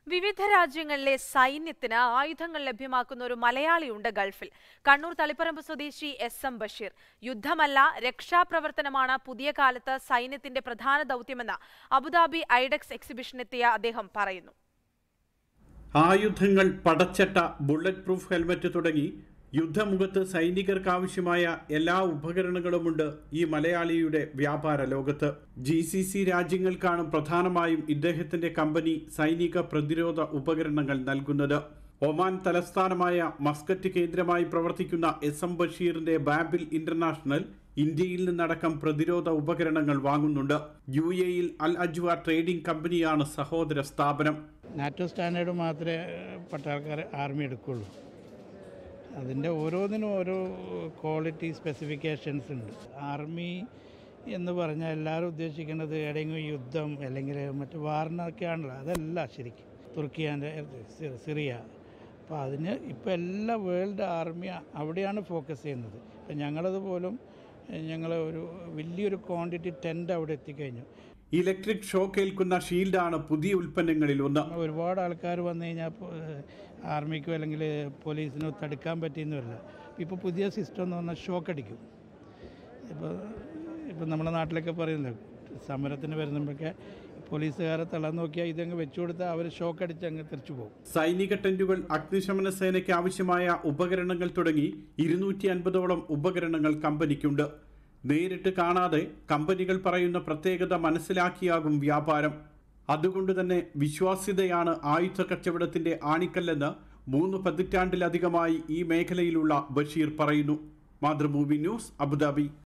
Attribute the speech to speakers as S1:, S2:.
S1: വിവിധ രാജ്യങ്ങളിലെ സൈന്യത്തിന് ആയുധങ്ങൾ ലഭ്യമാക്കുന്ന ഒരു മലയാളിയുണ്ട് ഗൾഫിൽ കണ്ണൂർ തളിപ്പറമ്പ് സ്വദേശി എസ് എം ബഷീർ യുദ്ധമല്ല രക്ഷാപ്രവർത്തനമാണ് പുതിയ കാലത്ത് സൈന്യത്തിന്റെ പ്രധാന ദൗത്യമെന്ന് അബുദാബി ഐഡക്സ് എക്സിബിഷനെത്തിയ അദ്ദേഹം പറയുന്നു
S2: ആയുധങ്ങൾ പടച്ചട്ട ബുള്ളറ്റ് പ്രൂഫ് ഹെൽമറ്റ് തുടങ്ങി യുദ്ധമുഖത്ത് സൈനികർക്ക് ആവശ്യമായ എല്ലാ ഉപകരണങ്ങളുമുണ്ട് ഈ മലയാളിയുടെ വ്യാപാര ലോകത്ത് ജി സി സി രാജ്യങ്ങൾക്കാണ് പ്രധാനമായും ഇദ്ദേഹത്തിന്റെ കമ്പനി സൈനിക പ്രതിരോധ ഉപകരണങ്ങൾ നൽകുന്നത് ഒമാൻ തലസ്ഥാനമായ മസ്കറ്റ് കേന്ദ്രമായി പ്രവർത്തിക്കുന്ന എസ് എം ബഷീറിന്റെ ബാബിൽ ഇന്റർനാഷണൽ ഇന്ത്യയിൽ നിന്നടക്കം പ്രതിരോധ ഉപകരണങ്ങൾ വാങ്ങുന്നുണ്ട് യു എയിൽ അൽ അജ്വ ട്രേഡിംഗ് കമ്പനിയാണ് സഹോദര സ്ഥാപനം
S3: നാറ്റോ സ്റ്റാൻഡേർഡ് മാത്രമേ പട്ടാൾക്കാർ ആർമി എടുക്കുള്ളൂ അതിൻ്റെ ഓരോന്നിനും ഓരോ ക്വാളിറ്റി സ്പെസിഫിക്കേഷൻസ് ഉണ്ട് ആർമി എന്ന് പറഞ്ഞാൽ എല്ലാവരും ഉദ്ദേശിക്കുന്നത് ഏതെങ്കിലും യുദ്ധം അല്ലെങ്കിൽ മറ്റു വാറിനൊക്കെയാണല്ലോ അതല്ല ശരിക്കും തുർക്കിയാൻ്റെ സിറിയ അപ്പോൾ അതിന് ഇപ്പോൾ എല്ലാ വേൾഡ് ആർമി അവിടെയാണ് ഫോക്കസ് ചെയ്യുന്നത് ഇപ്പം ഞങ്ങളത് പോലും ഞങ്ങൾ ഒരു വലിയൊരു ക്വാണ്ടിറ്റി ടെൻ്റ് അവിടെ എത്തിക്കഴിഞ്ഞു
S2: ഇലക്ട്രിക് ഷോക്ക് ഏൽക്കുന്ന ഷീൽഡാണ് പുതിയ ഉൽപ്പന്നങ്ങളിൽ ഒന്ന്
S3: ഒരുപാട് ആൾക്കാർ വന്നു കഴിഞ്ഞാൽ ആർമിക്കോ അല്ലെങ്കിൽ പോലീസിനോ തടുക്കാൻ പറ്റിയെന്ന് വരില്ല ഇപ്പോൾ പുതിയ സിസ്റ്റം എന്ന് പറഞ്ഞാൽ ഷോക്ക് അടിക്കും ഇപ്പോൾ ഇപ്പം നമ്മുടെ നാട്ടിലൊക്കെ പറയുന്നത് സമരത്തിന് വരുമ്പോഴൊക്കെ പോലീസുകാരെ തള്ളാൻ നോക്കിയാൽ ഇതങ്ങ് വെച്ചു കൊടുത്താൽ അവർ ഷോക്ക് അടിച്ച് അങ്ങ് തിരിച്ചു പോകും
S2: സൈനിക ടെന്റുകൾ അഗ്നിശമന സേനയ്ക്ക് ആവശ്യമായ ഉപകരണങ്ങൾ തുടങ്ങി ഇരുന്നൂറ്റി അൻപതോളം ഉപകരണങ്ങൾ കമ്പനിക്കുണ്ട് നേരിട്ട് കാണാതെ കമ്പനികൾ പറയുന്ന പ്രത്യേകത മനസ്സിലാക്കിയാകും വ്യാപാരം അതുകൊണ്ട് തന്നെ വിശ്വാസ്യതയാണ് ആയുധ കച്ചവടത്തിന്റെ ആണിക്കല്ലെന്ന് മൂന്ന് പതിറ്റാണ്ടിലധികമായി ഈ മേഖലയിലുള്ള ബഷീർ പറയുന്നു മാതൃഭൂമി ന്യൂസ് അബുദാബി